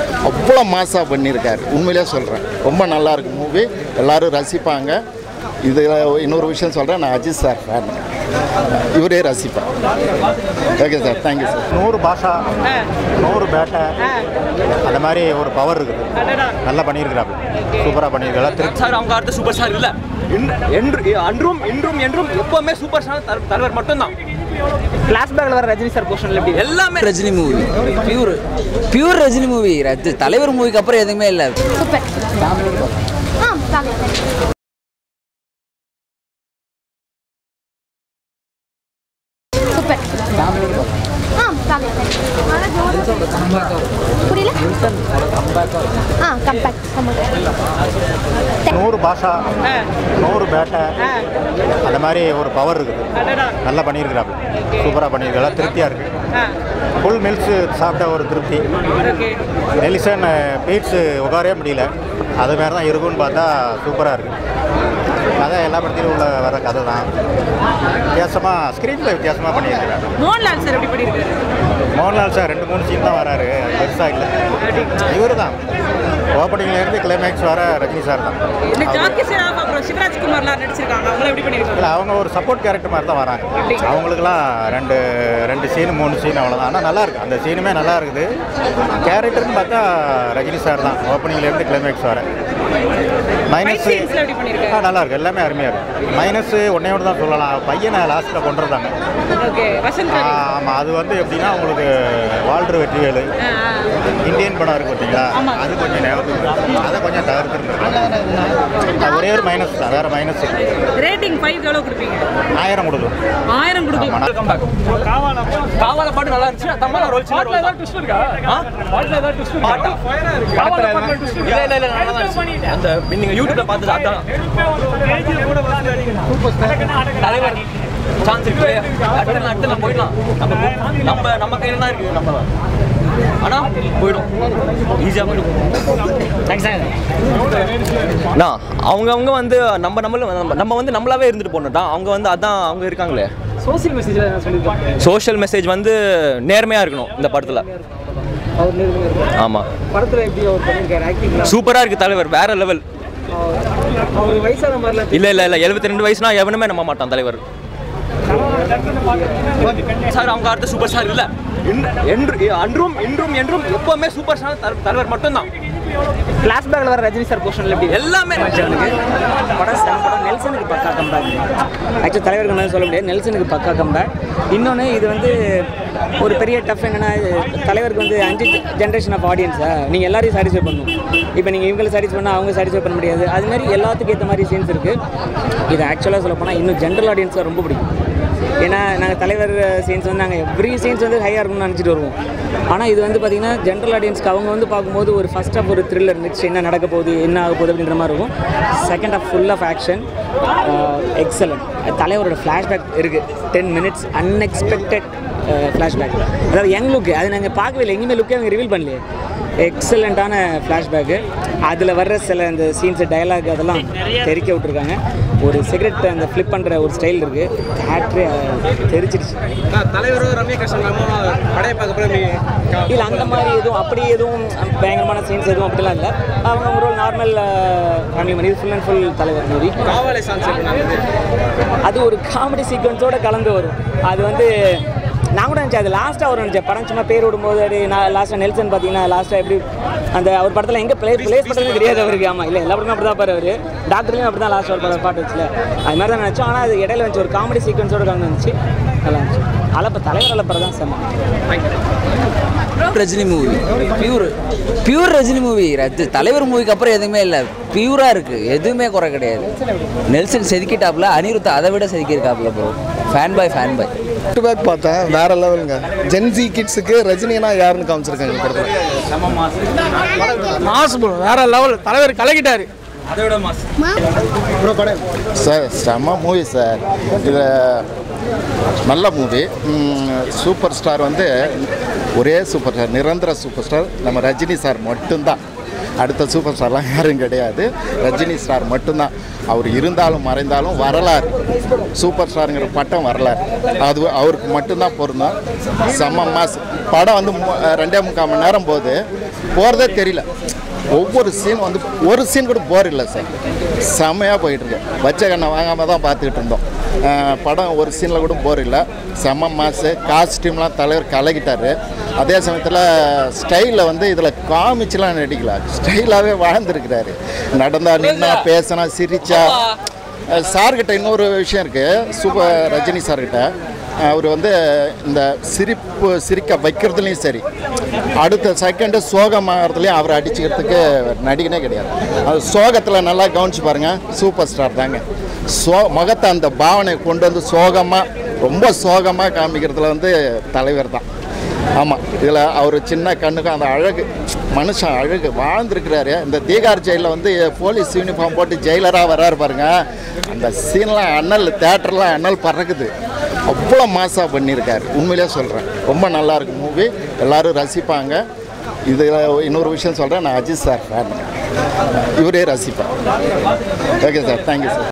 அவ்வளோ மாசாக பண்ணியிருக்காரு உண்மையிலே சொல்கிறேன் ரொம்ப நல்லா இருக்கு மூவி எல்லாரும் ரசிப்பாங்க இதில் இன்னொரு விஷயம் சொல்கிறேன் நான் அஜித் சார் ஃபேன் இவரே ரசிப்பேன் ஓகே சார் தேங்க்யூ சார் நூறு பாஷா நூறு பேட்டை அந்த மாதிரி ஒரு பவர் இருக்குது நல்லா பண்ணியிருக்கிறாப்புல சூப்பராக பண்ணியிருக்கலாம் திரு சார் அவங்க அடுத்த சூப்பர் ஸ்டார் இல்ல இன்- என்று அன்றும் இன்றும் என்றும் எப்பவுமே சூப்பர் ஸ்டார் தல- தலைவர் மட்டும்தான் ஃப்ளாஷ்பேக்கில் வர ரஜினி சார் போர்ஷனில் எப்படி எல்லாமே Rajini movie pure pure Rajini movie தலைவர் மூவிக்கு அப்புறம் எதுவுமே இல்லை சூப்பர் ஆ பார்க்கலாம் சூப்பர் ஆ பார்க்கலாம் புரியல ஆ கம்பேக் நூறு பாஷா நூறு பேட்டை அந்த மாதிரி ஒரு பவர் இருக்குது நல்லா பண்ணியிருக்கிறாப்புல சூப்பராக பண்ணியிருக்கலாம் திருப்தியாக இருக்குது ஃபுல் மில்ஸு சாப்பிட்ட ஒரு திருப்தி நெலிசன் பீட்ஸு உட்காரவே முடியல அது மாதிரி தான் இருக்கும்னு பார்த்தா சூப்பராக இருக்குது கதை எல்லா படத்திலும் உள்ள வர கதை தான் வித்தியாசமாக ஸ்க்ரீனில் வித்தியாசமாக பண்ணியிருக்கிறாரு மோகன்லால் சார் எப்படி பண்ணியிருக்காரு மோகன்லால் சார் ரெண்டு மூணு சீன் தான் வராரு பெருசாக இல்லை இவர் தான் ஓப்பனிங்லேருந்து கிளைமேக்ஸ் வர ரஜினி சார் தான் இந்த ஜாக்கி சிராப் அப்புறம் சிவராஜ்குமார்லாம் நடிச்சிருக்காங்க அவங்கள எப்படி பண்ணியிருக்காங்க இல்லை அவங்க ஒரு சப்போர்ட் கேரக்டர் மாதிரி தான் வராங்க அவங்களுக்குலாம் ரெண்டு ரெண்டு சீன் மூணு சீன் அவ்வளோதான் ஆனால் நல்லா இருக்கு அந்த சீனுமே நல்லா இருக்குது கேரக்டர்னு பார்த்தா ரஜினி சார் தான் ஓப்பனிங்லேருந்து கிளைமேக்ஸ் வர மைனஸ் scenes ல எப்படி பண்ணியிருக்காரு? நல்லா இருக்கு எல்லாமே அருமையாக இருக்கு மைனஸ் ஒன்னே ஒன்று தான் சொல்லலாம் பையனை லாஸ்ட்டில் கொண்டு வந்தாங்க ஓகே வசந்த் ரவி. ஆமாம் அது வந்து எப்படின்னா உங்களுக்கு வால்டர் வெற்றிவேலு ஆ, ஆ. இந்தியன் படம் இருக்கு பார்த்தீங்களா அது கொஞ்சம் ஞாபகத்துக்கு இருக்கு. அதை கொஞ்சம் தவிர்த்துருந்துருக்கலாம் ஒரே ஒரு மைனஸ் தான் வேறு மைனஸ் ரேட்டிங் ஃபைவ் எவ்வளோ கொடுப்பீங்க ஆயிரம் கொடுக்கும் ஆயிரம் கொடுக்கலாம் காவால பாட்டு நல்லா இருந்துச்சு தம்மால ரோல் சின்ன ரோல் தான் பாட்டா இல்ல இல்ல இல்ல நல்லா தான் இருந்துச்சு. அந்த நீங்க யூடியூப்ல பார்த்தது அதான் தலைவர் சான்ஸ் இருக்கு அடுத்த அடுத்த போயிடலாம் நம்ம நம்ம நம்ம கையில தான் இருக்கு நம்ம ஆனா போயிடும் ஈஸியாக போயிடும் அண்ணா அவங்க அவங்க வந்து நம்ம நம்மள நம்ம- நம்ம வந்து நம்மளாவே இருந்துட்டு போனோம் அவங்க வந்து அதான் அவங்க இருக்காங்களே சோசியல் மெசேஜில் என்ன சொல்லியிருக்காங்க சோஷியல் மெசேஜ் வந்து நேர்மையாக இருக்கணும் இந்த படத்தில் அவர் நேர்மையா இருக்காரு. ஆமாம் படத்தில் எப்படி அவர் பண்ணியிருக்காரு ஆக்டிங்லாம் சூப்பராக இருக்குது தலைவர் வேற லெவல் அவர் வயசான மாதிரிலாம் இல்லை இல்லை இல்லை எழுபத்தி ரெண்டு வயசுனா எவனுமே நம்ப மாட்டான் தலைவர் சார் அவங்க அடுத்த சூப்பர் ஸ்டார் இல்லை என்று அன்றும் இன்றும் என்றும் எப்பவுமே சூப்பர் ஸ்டார் தல- தலைவர் மட்டும்தான் ஃப்ளாஷ்பேக்கில் வர ரஜினி சார் போர்ஷனில் எப்படி எல்லாமே படம் செம படம் நெல்சனுக்கு பக்கா கம்பேக் ஆக்சுவலி தலைவருக்கு மேலே சொல்ல முடியாது நெல்சனுக்கு பக்கா கம்பேக் இன்னொன்று இது வந்து ஒரு பெரிய டஃப் என்னென்னா தலைவருக்கு வந்து அஞ்சு ஜென்ரேஷன் ஆஃப் ஆடியன்ஸை நீங்கள் எல்லாரையும் சாட்டிஸ்ஃபை பண்ணணும் இப்போ நீங்கள் இவங்களை சாட்டிஸ்ஃபை பண்ணால் அவங்க சாட்டிஸ்ஃபை பண்ண முடியாது அது மாதிரி எல்லாத்துக்கும் ஏற்ற மாதிரி சீன்ஸ் இருக்குது இது ஆக்சுவலாக சொல்ல போனால் இன்னும் ஜென்ரல் ஆடியன்ஸாக ரொம்ப பிடிக்கும் ஏன்னா நாங்கள் தலைவர் சீன்ஸ் வந்து நாங்கள் எவ்ரி சீன்ஸ் வந்து ஹையாக இருக்கும்னு நினச்சிட்டு வருவோம் ஆனால் இது வந்து பார்த்திங்கன்னா ஜென்ரல் ஆடியன்ஸ்க்கு அவங்க வந்து பார்க்கும்போது ஒரு ஃபஸ்ட் ஆஃப் ஒரு த்ரில்லர் நெக்ஸ்ட் என்ன நடக்க போகுது என்ன ஆக போகுது அப்படின்ற மாதிரி இருக்கும் second half full of action excellent தலைவரோட ஃப்ளாஷ்பேக் இருக்குது டென் மினிட்ஸ் அன்எக்ஸ்பெக்டட் ஃப்ளாஷ்பேக் அதாவது யங் லுக்கு அது நாங்கள் பார்க்கவே இல்லை எங்கேயுமே லுக்கே அவங்க ரிவீல் பண்ணலையே எக்ஸலண்ட்டான ஃப்ளாஷ்பேக்கு அதில் வர்ற சில அந்த சீன்ஸு டயலாக் அதெல்லாம் தெரிக்க விட்ருக்காங்க ஒரு சிகரெட் அந்த ஃப்ளிப் பண்ணுற ஒரு ஸ்டைல் இருக்குது தேட்ரே தெரிச்சிருச்சு தலைவரும் ரம்யா கிருஷ்ணன் படைய பார்க்க இல்லை அந்த மாதிரி எதுவும் அப்படி எதுவும் பயங்கரமான சீன்ஸ் எதுவும் அப்படிலாம் இல்லை அவங்க ஒரு நார்மல் ஃபேமிலி மாதிரி ஃபுல் அண்ட் ஃபுல் தலைவர் மூவி காவாலை சாங்ஸ் அது ஒரு காமெடி சீக்வன்ஸோட கலந்து வரும் அது வந்து நான் கூட நினச்சேன் அது லாஸ்ட்டாக வரும் நினச்சேன் படம் சும்மா பேர் விடும்போது அப்படி நான் லாஸ்ட்டாக நெல்சன் பார்த்தீங்கன்னா லாஸ்ட்டாக எப்படி அந்த அவர் படத்தில் எங்கே ப்ளே ப்ளேஸ் பண்ணுறது தெரியாது அவருக்கு ஆமாம் இல்லை எல்லா படமே அப்படி தான் பாரு அவர் டாக்டர்லையும் அப்படி தான் லாஸ்ட் ஒரு படம் பாட்டு வச்சுல அது மாதிரி தான் நினச்சோம் ஆனால் அது இடையில வந்துச்சு ஒரு காமெடி சீக்வன்ஸோட கலந்து வந்துச்சு நல்லா இருந்துச்சு அலப்ப தலைவர் அலப்பற தான் செம்ம Rajini movie pure pure Rajini movie தலைவர் மூவிக்கு அப்புறம் எதுவுமே இல்லை பியூராக இருக்குது எதுவுமே குறை கிடையாது நெல்சன் செதுக்கிட்டாப்புல அனிருத் அதை விட செதுக்கியிருக்காப்புல bro fan boy fan boy back to back பார்த்தேன் வேற லெவலுங்க ஜென்சி கிட்ஸுக்கு ரஜினினா யாருன்னு காமிச்சிருக்காங்க இந்த படத்தில் மாசு ப்ரோ வேற லெவல் தலைவர் கலக்கிட்டாரு சார் செம்ம மூவி சார் இது நல்ல மூவி சூப்பர் ஸ்டார் வந்து ஒரே சூப்பர் ஸ்டார் நிரந்தர சூப்பர் ஸ்டார் நம்ம ரஜினி சார் மட்டும்தான் அடுத்த சூப்பர் ஸ்டார்லாம் யாரும் கிடையாது ரஜினி ஸ்டார் மட்டும்தான் அவர் இருந்தாலும் மறைந்தாலும் வரலாறு சூப்பர் ஸ்டாருங்கிற பட்டம் வரலாறு அது அவருக்கு மட்டும்தான் பொருந்தும் செம்ம மாஸ் படம் வந்து மு- ரெண்டே முக்கால் மணி நேரம் போகுது போகிறதே தெரியல ஒவ்வொரு சீன் வந்து ஒரு சீன் கூட போர் இல்லை சார் செம்மையாக போயிட்டுருக்கு வச்ச கண்ணை வாங்காமல் தான் பார்த்துக்கிட்டு இருந்தோம் அஹ் படம் ஒரு சீனில் கூட போர் இல்லை செம்ம மாசு காஸ்டியூம்லாம் தலைவர் கலக்கிட்டாரு அதே சமயத்தில் ஸ்டைலில் வந்து இதில் காமிச்சுலாம் நடிக்கல ஸ்டைலாகவே வாழ்ந்துருக்கிறாரு நடந்தா நின்னா பேசினா சிரிச்சா அஹ் சார்கிட்ட இன்னொரு விஷயம் இருக்குது சூப்பர் ரஜினி சார்கிட்ட அவர் வந்து இந்த சிரிப்பு சிரிக்க வைக்கிறதுலையும் சரி அடுத்த செகண்டு சோகமாகறதுலையும் அவரை அடிச்சுக்கிறதுக்கு நடிகனே கிடையாது அது சோகத்தில் நல்லா கவனிச்சு பாருங்கள் சூப்பர் ஸ்டார் தாங்க சோ முகத்தை அந்த பாவனை கொண்டு வந்து சோகமாக ரொம்ப சோகமாக காமிக்கிறதுல வந்து தலைவர் தான் ஆமாம் இதில் அவர் சின்ன கண்ணுக்கும் அந்த அழகு மனுஷன் அழகு வாழ்ந்துருக்கிறாரு இந்த தீகார் ஜெயிலில் வந்து போலீஸ் யூனிஃபார்ம் போட்டு ஜெயிலராக வர்றாரு பாருங்க அந்த சீன்லாம் அண்ணல் தேட்டர்லாம் அண்ணல் பறக்குது அவ்வளோ மாசாக பண்ணியிருக்காரு உண்மையிலே சொல்கிறேன் ரொம்ப நல்லா இருக்கு மூவி எல்லாரும் ரசிப்பாங்க இதில் இன்னொரு விஷயம் சொல்கிறேன் நான் அஜித் சார் ஃபேன் இவரே ரசிப்பேன் ஓகே சார் தேங்க்யூ சார்